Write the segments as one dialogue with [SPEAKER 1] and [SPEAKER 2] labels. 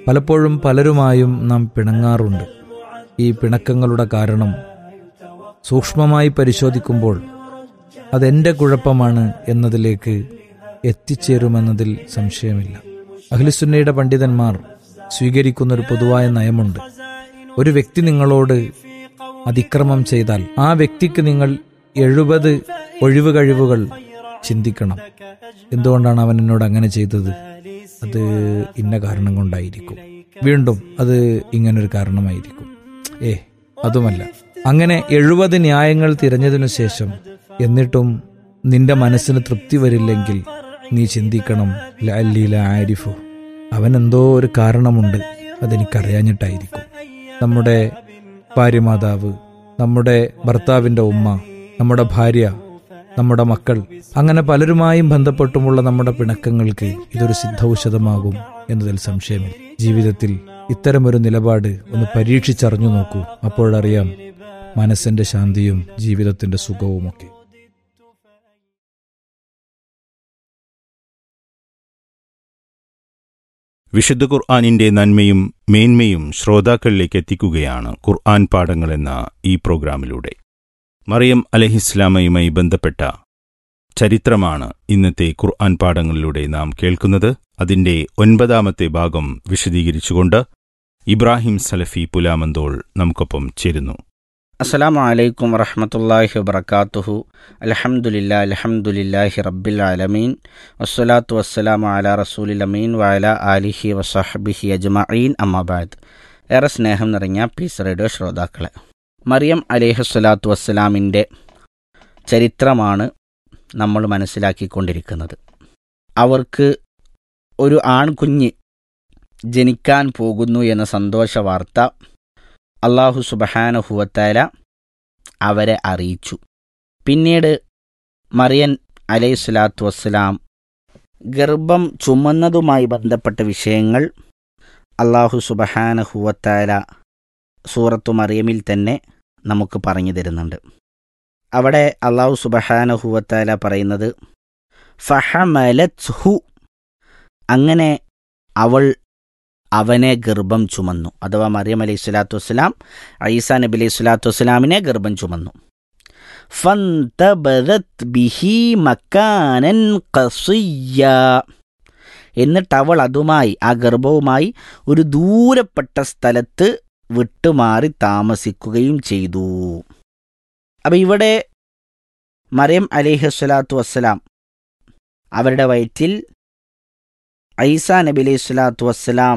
[SPEAKER 1] പലപ്പോഴും പലരുമായും നാം പിണങ്ങാറുണ്ട് ഈ പിണക്കങ്ങളുടെ കാരണം സൂക്ഷ്മമായി പരിശോധിക്കുമ്പോൾ അതെന്റെ കുഴപ്പമാണ് എന്നതിലേക്ക് എത്തിച്ചേരുമെന്നതിൽ സംശയമില്ല അഖിലുസുന്നയുടെ പണ്ഡിതന്മാർ സ്വീകരിക്കുന്ന ഒരു പൊതുവായ നയമുണ്ട് ഒരു വ്യക്തി നിങ്ങളോട് അതിക്രമം ചെയ്താൽ ആ വ്യക്തിക്ക് നിങ്ങൾ എഴുപത് ഒഴിവ് കഴിവുകൾ ചിന്തിക്കണം എന്തുകൊണ്ടാണ് അവൻ എന്നോട് അങ്ങനെ ചെയ്തത് അത് ഇന്ന കാരണം കൊണ്ടായിരിക്കും വീണ്ടും അത് ഇങ്ങനൊരു കാരണമായിരിക്കും ഏ അതുമല്ല അങ്ങനെ എഴുപത് ന്യായങ്ങൾ തിരഞ്ഞതിനു ശേഷം എന്നിട്ടും നിന്റെ മനസ്സിന് തൃപ്തി വരില്ലെങ്കിൽ നീ ചിന്തിക്കണം ലഅല്ലീല ആരിഫു അവൻ എന്തോ ഒരു കാരണമുണ്ട് അതെനിക്കറിയാഞ്ഞിട്ടായിരിക്കും നമ്മുടെ ഭാര്യമാതാവ് നമ്മുടെ ഭർത്താവിന്റെ ഉമ്മ നമ്മുടെ ഭാര്യ നമ്മുടെ മക്കൾ അങ്ങനെ പലരുമായും ബന്ധപ്പെട്ടുമുള്ള നമ്മുടെ പിണക്കങ്ങൾക്ക് ഇതൊരു സിദ്ധൌഷധമാകും എന്നതിൽ സംശയമില്ല ജീവിതത്തിൽ ഇത്തരമൊരു നിലപാട് ഒന്ന് പരീക്ഷിച്ചറിഞ്ഞു നോക്കൂ അപ്പോഴറിയാം മനസ്സിന്റെ ശാന്തിയും ജീവിതത്തിന്റെ സുഖവുമൊക്കെ
[SPEAKER 2] വിശുദ്ധ ഖുർആാനിന്റെ നന്മയും മേന്മയും ശ്രോതാക്കളിലേക്ക് എത്തിക്കുകയാണ് ഖുർആൻ പാഠങ്ങൾ എന്ന ഈ പ്രോഗ്രാമിലൂടെ മറിയം അലഹിസ്ലാമയുമായി ബന്ധപ്പെട്ട ചരിത്രമാണ് ഇന്നത്തെ ഖുർആൻ പാഠങ്ങളിലൂടെ നാം കേൾക്കുന്നത് അതിന്റെ ഒൻപതാമത്തെ ഭാഗം വിശദീകരിച്ചുകൊണ്ട് ഇബ്രാഹിം സലഫി പുലാമന്തോൾ നമുക്കൊപ്പം ചേരുന്നു
[SPEAKER 3] അസ്സലാമു അലൈക്കും വറഹമത്തല്ലാഹി വബർക്കാത്തുഹു അലഹമുല്ല അലഹമുല്ലാഹി റബ്ബിൽ ആലമീൻ വസ്സലാത്തു വസ്സലാമു അല റസൂലിൽ അമീൻ വഅല ആലിഹി വസഹബിഹി അജ്മഈൻ അമ്മാബാദ് ഏറെ സ്നേഹം നിറഞ്ഞ പീസ് റേഡിയോ ശ്രോതാക്കളെ മറിയം അലിഹസ്വലാത്തു വസ്സലാമിൻ്റെ ചരിത്രമാണ് നമ്മൾ മനസ്സിലാക്കിക്കൊണ്ടിരിക്കുന്നത് അവർക്ക് ഒരു ആൺകുഞ്ഞ് ജനിക്കാൻ പോകുന്നു എന്ന സന്തോഷ വാർത്ത അള്ളാഹു സുബഹാനഹുവത്താല അവരെ അറിയിച്ചു പിന്നീട് മറിയൻ അലൈഹി സ്വലാത്തു വസ്സലാം ഗർഭം ചുമന്നതുമായി ബന്ധപ്പെട്ട വിഷയങ്ങൾ അള്ളാഹു സുബഹാനഹുവത്താല സൂറത്തു മറിയമിൽ തന്നെ നമുക്ക് പറഞ്ഞു തരുന്നുണ്ട് അവിടെ അള്ളാഹു സുബഹാനഹുവത്താല പറയുന്നത് ഫഹമലത് ഹു അങ്ങനെ അവൾ അവനെ ഗർഭം ചുമന്നു അഥവാ മറിയം അലൈഹി സ്വലാത്തു വസ്സലാം ഐസാ നബി അലൈഹി സ്വലാത്തു വസ്സലാമിനെ ഗർഭം ചുമന്നു ഫന്തബദത് ബിഹി മക്കാനൻ ഖസിയ്യ എന്നിട്ട് അവൾ അതുമായി ആ ഗർഭവുമായി ഒരു ദൂരപ്പെട്ട സ്ഥലത്ത് വിട്ടുമാറി താമസിക്കുകയും ചെയ്തു അപ്പം ഇവിടെ മറിയം അലൈഹി സ്വലാത്തു വസ്സലാം അവരുടെ വയറ്റിൽ ഐസാ നബി അലൈഹി സ്വലാത്തു വസ്സലാം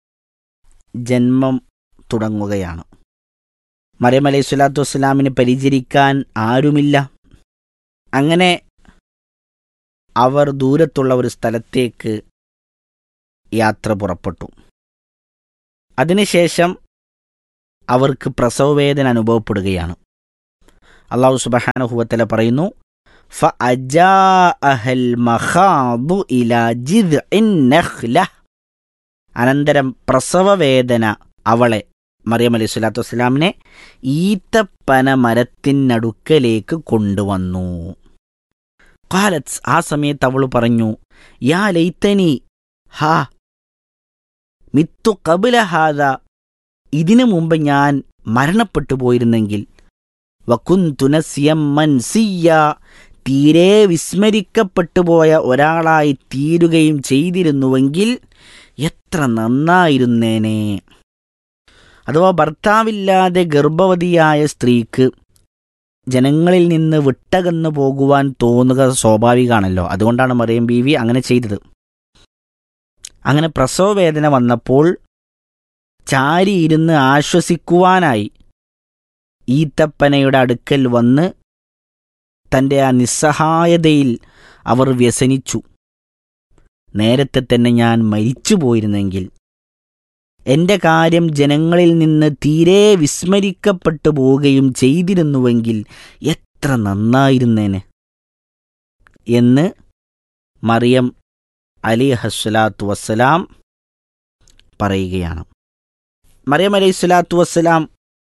[SPEAKER 3] ജന്മം തുടങ്ങുകയാണ് മറിയം അലൈഹി സ്വലാത്തു വസ്സലാമിനെ പരിചരിക്കാൻ ആരുമില്ല അങ്ങനെ അവർ ദൂരത്തുള്ള ഒരു സ്ഥലത്തേക്ക് യാത്ര പുറപ്പെട്ടു അതിനുശേഷം അവർക്ക് പ്രസവവേദന അനുഭവപ്പെടുകയാണ് അള്ളാഹു സുബഹാനുഹുവത്തല പറയുന്നു فأجاءها المخاض إلى جذع النخلة അനന്തരം പ്രസവവേദന അവളെ മറിയം അലൈഹി സ്വലാത്തു വസ്സലാമിനെ ഈത്തപ്പന മരത്തിനടുക്കലേക്ക് കൊണ്ടുവന്നു കാലത്ത് ആ സമയത്ത് അവൾ പറഞ്ഞു യാ ലൈത്തനി ഹാ മിത്തു കബുല ഹാദ ഇതിനു മുമ്പ് ഞാൻ മരണപ്പെട്ടു പോയിരുന്നെങ്കിൽ വക്കുന്തുനസ്യം മൻസിയ തീരെ വിസ്മരിക്കപ്പെട്ടു പോയ ഒരാളായി തീരുകയും ചെയ്തിരുന്നുവെങ്കിൽ എത്ര നന്നായിരുന്നേനെ അഥവാ ഭർത്താവില്ലാതെ ഗർഭവതിയായ സ്ത്രീക്ക് ജനങ്ങളിൽ നിന്ന് വിട്ടകന്നു പോകുവാൻ തോന്നുക സ്വാഭാവികമാണല്ലോ അതുകൊണ്ടാണ് മറിയം ബി വി അങ്ങനെ ചെയ്തത് അങ്ങനെ പ്രസവവേദന വന്നപ്പോൾ ചാരിയിരുന്ന് ആശ്വസിക്കുവാനായി ഈത്തപ്പനയുടെ അടുക്കൽ വന്ന് തൻ്റെ ആ നിസ്സഹായതയിൽ അവർ വ്യസനിച്ചു നേരത്തെ തന്നെ ഞാൻ മരിച്ചു പോയിരുന്നെങ്കിൽ എൻ്റെ കാര്യം ജനങ്ങളിൽ നിന്ന് തീരെ വിസ്മരിക്കപ്പെട്ടു പോവുകയും ചെയ്തിരുന്നുവെങ്കിൽ എത്ര നന്നായിരുന്നേനെ എന്ന് മറിയം അലി ഹസ്വലാത്തു വസ്സലാം പറയുകയാണ് മറിയം അലൈഹി സ്വലാത്തു വസ്സലാം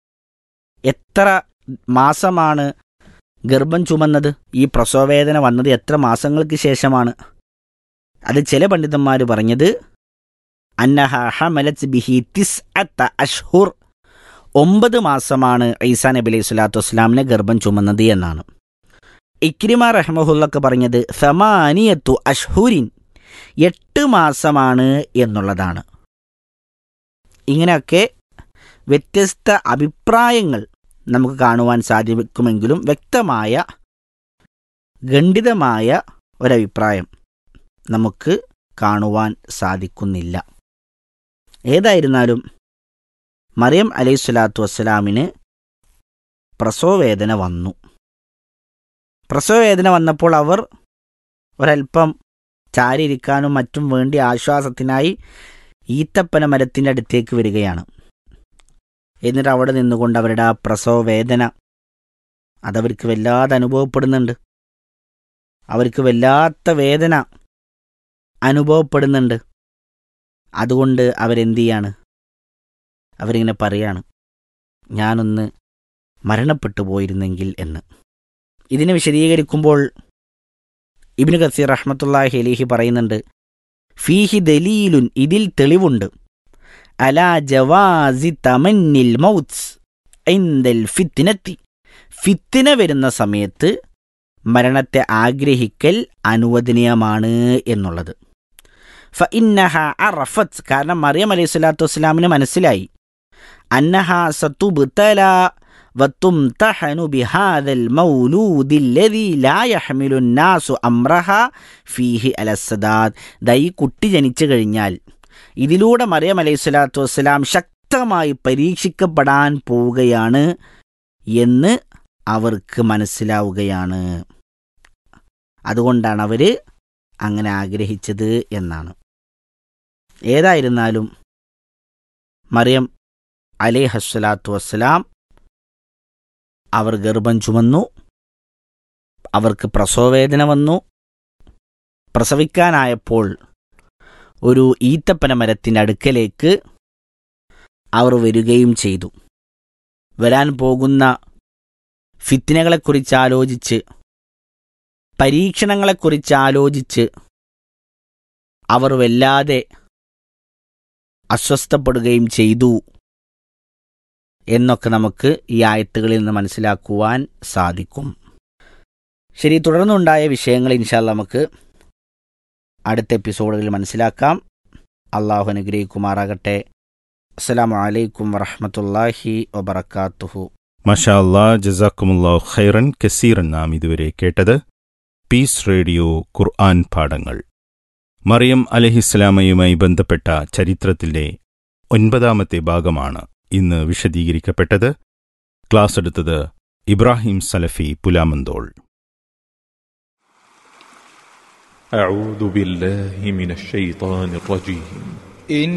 [SPEAKER 3] എത്ര മാസമാണ് ഗർഭം ചുമന്നത് ഈ പ്രസവവേദന വന്നത് എത്ര മാസങ്ങൾക്ക് ശേഷമാണ് അത് ചില പണ്ഡിതന്മാർ പറഞ്ഞത് അന്നഹ ഹമലത്ത് ബിഹി തിസ് അഷ്ഹുർ ഒമ്പത് മാസമാണ് ഈസാ നബി അലൈഹി സ്വലാത്തു വസ്സലാമിനെ ഗർഭം ചുമന്നത് എന്നാണ് ഇക്രിമ റഹ്മഹുല്ലക്ക് പറഞ്ഞത് സമാനിയത്തു അഷ്ഹുരിൻ എട്ട് മാസമാണ് എന്നുള്ളതാണ് ഇങ്ങനെയൊക്കെ വ്യത്യസ്ത അഭിപ്രായങ്ങൾ നമുക്ക് കാണുവാൻ സാധിക്കുമെങ്കിലും വ്യക്തമായ ഖണ്ഡിതമായ ഒരഭിപ്രായം നമുക്ക് കാണുവാൻ സാധിക്കുന്നില്ല ഏതായിരുന്നാലും മറിയം അലൈഹി സ്വലാത്തു വസ്സലാമിന് പ്രസവവേദന വന്നു പ്രസവവേദന വന്നപ്പോൾ അവർ ഒരൽപ്പം ചാരിയിരിക്കാനും മറ്റും വേണ്ടി ആശ്വാസത്തിനായി ഈത്തപ്പന മരത്തിൻ്റെ അടുത്തേക്ക് വരികയാണ് എന്നിട്ട് അവിടെ നിന്നുകൊണ്ട് അവരുടെ ആ പ്രസവവേദന അതവർക്ക് വല്ലാതെ അനുഭവപ്പെടുന്നുണ്ട് അവർക്ക് വല്ലാത്ത വേദന അനുഭവപ്പെടുന്നുണ്ട് അതുകൊണ്ട് അവരെന്ത് ചെയ്യാണ് അവരിങ്ങനെ പറയാണ് ഞാനൊന്ന് മരണപ്പെട്ടു പോയിരുന്നെങ്കിൽ എന്ന് ഇതിനെ വിശദീകരിക്കുമ്പോൾ ഇബിന് കസീർ റഹ്മത്തുല്ലാഹി അലിഹി പറയുന്നുണ്ട് ഫീഹി ദലീലുൻ ഇതിൽ തെളിവുണ്ട് അലാ ജവാസി തമന്നിൽ മൗത്സ് ഐന്ദൽ ഫിത്തിനത്തി ഫിത്തിന വരുന്ന സമയത്ത് മരണത്തെ ആഗ്രഹിക്കൽ അനുവദനീയമാണ് എന്നുള്ളത് ഫ ഇന്നഹ അറഫത്ത് കാരണം മറിയം അലൈഹി സ്വലാത്തു വസ്സലാമിന് മനസ്സിലായി അന്നഹ സത്തുബ്തല وتمتحن بهذا المولود الذي لا يحمل الناس أمرها فيه على السداد ദാ ഈ കുട്ടി ജനിച്ചു കഴിഞ്ഞാൽ ഇതിലൂടെ മറിയം അലൈഹി സ്വലാത്തു വസ്സലാം ശക്തമായി പരീക്ഷിക്കപ്പെടാൻ പോവുകയാണ് എന്ന് അവർക്ക് മനസ്സിലാവുകയാണ് അതുകൊണ്ടാണ് അവർ അങ്ങനെ ആഗ്രഹിച്ചത് എന്നാണ് ഏതായിരുന്നാലും മറിയം അലേഹസ്വലാത്തു വസ്സലാം അവർ ഗർഭം ചുമന്നു അവർക്ക് പ്രസവവേദന വന്നു പ്രസവിക്കാനായപ്പോൾ ഒരു ഈത്തപ്പന മരത്തിൻ്റെ അടുക്കലേക്ക് അവർ വരികയും ചെയ്തു വരാൻ പോകുന്ന ഫിത്തിനകളെക്കുറിച്ച് ആലോചിച്ച് പരീക്ഷണങ്ങളെക്കുറിച്ച് ആലോചിച്ച് അവർ വല്ലാതെ അസ്വസ്ഥപ്പെടുകയും ചെയ്തു എന്നൊക്കെ നമുക്ക് ഈ ആയത്തുകളിൽ നിന്ന് മനസ്സിലാക്കുവാൻ സാധിക്കും ശരി തുടർന്നുണ്ടായ വിഷയങ്ങൾ ഇൻഷാല്ല നമുക്ക് അടുത്ത എപ്പിസോഡുകളിൽ മനസ്സിലാക്കാം അള്ളാഹു അനുഗ്രഹിക്കുമാറാകട്ടെ അസ്സലാമു അലൈക്കും വറഹമത്തല്ലാഹി വബർക്കാത്തുഹു
[SPEAKER 2] മഷാ അല്ലാ ജസാക്കുമുല്ലാ ഖൈറൻ കസീറൻ നാം ഇതുവരെ കേട്ടത് പീസ് റേഡിയോ ഖുർആൻ പാഠങ്ങൾ മറിയം അലഹിസ്ലാമയുമായി ബന്ധപ്പെട്ട ചരിത്രത്തിലെ ഒൻപതാമത്തെ ഭാഗമാണ് ഇന്ന് വിശദീകരിക്കപ്പെട്ടത് ക്ലാസ് എടുത്തത് ഇബ്രാഹിം സലഫി പുലാമന്തോൾ
[SPEAKER 4] أعوذ بالله من الشيطان الرجيم